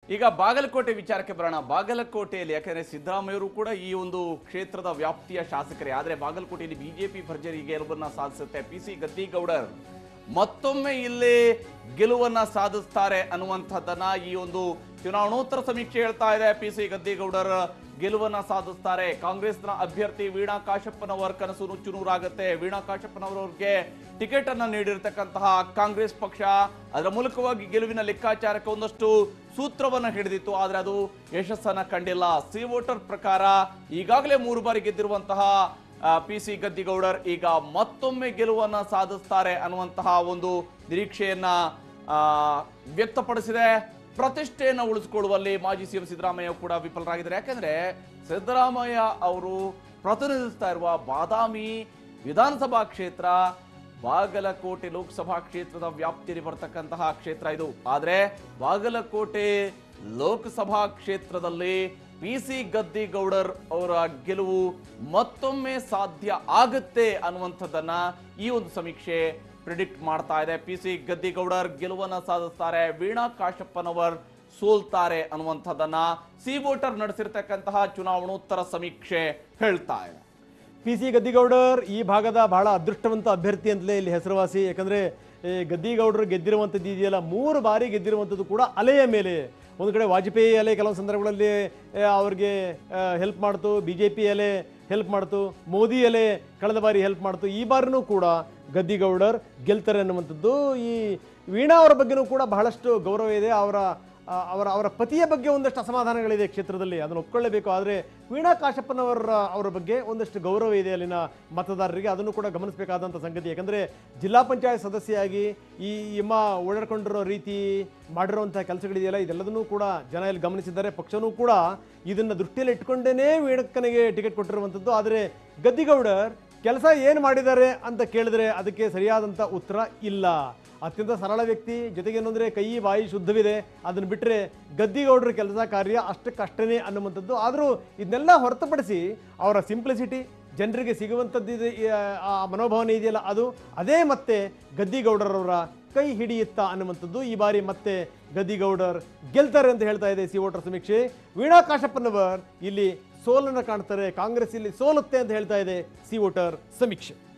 ಈಗ ಬಾಗಲಕೋಟೆ ವಿಚಾರಕ್ಕೆ ಬರೋಣ ಬಾಗಲಕೋಟೆಯಲ್ಲಿ ಯಾಕಂದ್ರೆ ಸಿದ್ದರಾಮಯ್ಯರು ಕೂಡ ಈ ಒಂದು ಕ್ಷೇತ್ರದ ವ್ಯಾಪ್ತಿಯ ಶಾಸಕರೇ ಆದರೆ ಬಾಗಲಕೋಟೆಯಲ್ಲಿ ಬಿಜೆಪಿ ಭರ್ಜರಿ ಗೆಲುವನ್ನ ಸಾಧಿಸುತ್ತೆ ಪಿ ಸಿ ಗದ್ದಿಗೌಡರ್ ಮತ್ತೊಮ್ಮೆ ಇಲ್ಲಿ ಗೆಲುವನ್ನ ಸಾಧಿಸ್ತಾರೆ ಅನ್ನುವಂಥದ್ದನ್ನ ಈ ಒಂದು ಚುನಾವಣೋತ್ತರ ಸಮೀಕ್ಷೆ ಹೇಳ್ತಾ ಇದೆ ಪಿ ಸಿ ಗದ್ದಿಗೌಡರ್ ಗೆಲುವನ್ನ ಸಾಧಿಸ್ತಾರೆ ಕಾಂಗ್ರೆಸ್ನ ಅಭ್ಯರ್ಥಿ ವೀಣಾ ಕಾಶಪ್ಪನವರ ಕನಸು ನುಚ್ಚುನೂರಾಗುತ್ತೆ ವೀಣಾ ಕಾಶಪ್ಪನವರವ್ರಿಗೆ ಟಿಕೆಟ್ ಅನ್ನ ನೀಡಿರ್ತಕ್ಕಂತಹ ಕಾಂಗ್ರೆಸ್ ಪಕ್ಷ ಅದರ ಮೂಲಕವಾಗಿ ಗೆಲುವಿನ ಲೆಕ್ಕಾಚಾರಕ್ಕೆ ಒಂದಷ್ಟು ಸೂತ್ರವನ್ನ ಹಿಡಿದಿತ್ತು ಆದ್ರೆ ಅದು ಯಶಸ್ಸನ್ನ ಕಂಡಿಲ್ಲ ಸಿ ವೋಟರ್ ಪ್ರಕಾರ ಈಗಾಗಲೇ ಮೂರು ಬಾರಿ ಗೆದ್ದಿರುವಂತಹ ಪಿ ಸಿ ಗದ್ದಿಗೌಡರ್ ಈಗ ಮತ್ತೊಮ್ಮೆ ಗೆಲುವನ್ನ ಸಾಧಿಸ್ತಾರೆ ಅನ್ನುವಂತಹ ಒಂದು ನಿರೀಕ್ಷೆಯನ್ನ ಆ, ವ್ಯಕ್ತಪಡಿಸಿದೆ ಪ್ರತಿಷ್ಠೆಯನ್ನು ಉಳಿಸಿಕೊಳ್ಳುವಲ್ಲಿ ಮಾಜಿ ಸಿಎಂ ಸಿದ್ದರಾಮಯ್ಯ ಕೂಡ ವಿಫಲರಾಗಿದ್ದಾರೆ ಯಾಕಂದ್ರೆ ಸಿದ್ದರಾಮಯ್ಯ ಅವರು ಪ್ರತಿನಿಧಿಸ್ತಾ ಇರುವ ಬಾದಾಮಿ ವಿಧಾನಸಭಾ ಕ್ಷೇತ್ರ ಬಾಗಲಕೋಟೆ ಲೋಕಸಭಾ ಕ್ಷೇತ್ರದ ವ್ಯಾಪ್ತಿಯಲ್ಲಿ ಬರ್ತಕ್ಕಂತಹ ಕ್ಷೇತ್ರ ಇದು ಆದ್ರೆ ಬಾಗಲಕೋಟೆ ಲೋಕಸಭಾ ಕ್ಷೇತ್ರದಲ್ಲಿ ಪಿ ಸಿ ಗದ್ದಿಗೌಡರ್ ಅವರ ಗೆಲುವು ಮತ್ತೊಮ್ಮೆ ಸಾಧ್ಯ ಆಗುತ್ತೆ ಅನ್ನುವಂಥದ್ದನ್ನ ಈ ಒಂದು ಸಮೀಕ್ಷೆ ಪ್ರಿಡಿಕ್ಟ್ ಮಾಡ್ತಾ ಇದೆ ಪಿ ಸಿ ಗದ್ದಿಗೌಡರ್ ಗೆಲುವನ್ನ ಸಾಧಿಸ್ತಾರೆ ವೀಣಾ ಕಾಶಪ್ಪನವರ್ ಸೋಲ್ತಾರೆ ಅನ್ನುವಂಥದ್ದನ್ನ ಸಿ ವೋಟರ್ ನಡೆಸಿರ್ತಕ್ಕಂತಹ ಚುನಾವಣೋತ್ತರ ಸಮೀಕ್ಷೆ ಹೇಳ್ತಾ ಇದೆ ಪಿ ಸಿ ಗದ್ದಿಗೌಡರ್ ಈ ಭಾಗದ ಬಹಳ ಅದೃಷ್ಟವಂತ ಅಭ್ಯರ್ಥಿ ಅಂತಲೇ ಇಲ್ಲಿ ಹೆಸರುವಾಸಿ ಯಾಕಂದ್ರೆ ಈ ಗದ್ದಿಗೌಡರು ಗೆದ್ದಿರುವಂಥದ್ದು ಇದೆಯಲ್ಲ ಮೂರು ಬಾರಿ ಗೆದ್ದಿರುವಂಥದ್ದು ಕೂಡ ಅಲೆಯ ಮೇಲೆ ಒಂದು ಕಡೆ ವಾಜಪೇಯಿ ಅಲೆ ಕೆಲವು ಸಂದರ್ಭಗಳಲ್ಲಿ ಆ, ಅವ್ರಿಗೆ ಹೆಲ್ಪ್ ಮಾಡ್ತು ಬಿ ಜೆ ಪಿ ಅಲೆ ಹೆಲ್ಪ್ ಮಾಡ್ತು ಮೋದಿ ಅಲೆ ಕಳೆದ ಬಾರಿ ಹೆಲ್ಪ್ ಮಾಡ್ತು ಈ ಬಾರಿನೂ ಕೂಡ ಗದ್ದಿಗೌಡರ್ ಗೆಲ್ತಾರೆ ಅನ್ನುವಂಥದ್ದು ಈ ವೀಣಾ ಅವರ ಬಗ್ಗೆನೂ ಕೂಡ ಬಹಳಷ್ಟು ಗೌರವ ಇದೆ ಅವರ ಆ, ಅವರ ಅವರ ಪತಿಯ ಬಗ್ಗೆ ಒಂದಷ್ಟು ಅಸಮಾಧಾನಗಳಿದೆ ಕ್ಷೇತ್ರದಲ್ಲಿ ಅದನ್ನು ಒಪ್ಕೊಳ್ಳೇಬೇಕು ಆದರೆ ವೀಣಾ ಕಾಶಪ್ಪನವರ ಅವರ ಬಗ್ಗೆ ಒಂದಷ್ಟು ಗೌರವ ಇದೆ ಅಲ್ಲಿನ ಮತದಾರರಿಗೆ ಅದನ್ನು ಕೂಡ ಗಮನಿಸಬೇಕಾದಂಥ ಸಂಗತಿ ಯಾಕಂದರೆ ಜಿಲ್ಲಾ ಪಂಚಾಯತ್ ಸದಸ್ಯೆಯಾಗಿ ಈ ಎಮ್ಮ ಓಡಾಡ್ಕೊಂಡಿರೋ ರೀತಿ ಮಾಡಿರುವಂಥ ಕೆಲಸಗಳಿದೆಯಲ್ಲ ಇದೆಲ್ಲದನ್ನೂ ಕೂಡ ಜನ ಇಲ್ಲಿ ಗಮನಿಸಿದ್ದಾರೆ ಪಕ್ಷನೂ ಕೂಡ ಇದನ್ನು ದೃಷ್ಟಿಯಲ್ಲಿ ಇಟ್ಕೊಂಡೇ ವೀಣಕ್ಕನಿಗೆ ಟಿಕೆಟ್ ಕೊಟ್ಟಿರುವಂಥದ್ದು ಆದರೆ ಗದ್ದಿಗೌಡರ್ ಕೆಲಸ ಏನು ಮಾಡಿದ್ದಾರೆ ಅಂತ ಕೇಳಿದ್ರೆ ಅದಕ್ಕೆ ಸರಿಯಾದಂಥ ಉತ್ತರ ಇಲ್ಲ ಅತ್ಯಂತ ಸರಳ ವ್ಯಕ್ತಿ ಜೊತೆಗೆ ಏನಂದ್ರೆ ಕೈ ಬಾಯಿ ಶುದ್ಧವಿದೆ ಅದನ್ನು ಬಿಟ್ಟರೆ ಗದ್ದಿಗೌಡರ ಕೆಲಸ ಕಾರ್ಯ ಅಷ್ಟಕ್ಕಷ್ಟೇ ಅನ್ನುವಂಥದ್ದು ಆದರೂ ಇದನ್ನೆಲ್ಲ ಹೊರತುಪಡಿಸಿ ಅವರ ಸಿಂಪ್ಲಿಸಿಟಿ ಜನರಿಗೆ ಸಿಗುವಂಥದ್ದು ಇದೆ, ಈ, ಆ ಮನೋಭಾವನೆ ಇದೆಯಲ್ಲ ಅದು ಅದೇ ಮತ್ತೆ ಗದ್ದಿಗೌಡರವರ ಕೈ ಹಿಡಿಯುತ್ತಾ ಅನ್ನುವಂಥದ್ದು ಈ ಬಾರಿ ಮತ್ತೆ ಗದ್ದಿಗೌಡರ್ ಗೆಲ್ತಾರೆ ಅಂತ ಹೇಳ್ತಾ ಇದೆ ಸಿ ವೋಟರ್ ಸಮೀಕ್ಷೆ ವೀಣಾ ಕಾಶಪ್ಪನವರ್ ಇಲ್ಲಿ ಸೋಲನ್ನು ಕಾಣ್ತಾರೆ ಕಾಂಗ್ರೆಸ್ ಇಲ್ಲಿ ಸೋಲುತ್ತೆ ಅಂತ ಹೇಳ್ತಾ ಇದೆ ಸಿ ವೋಟರ್ ಸಮೀಕ್ಷೆ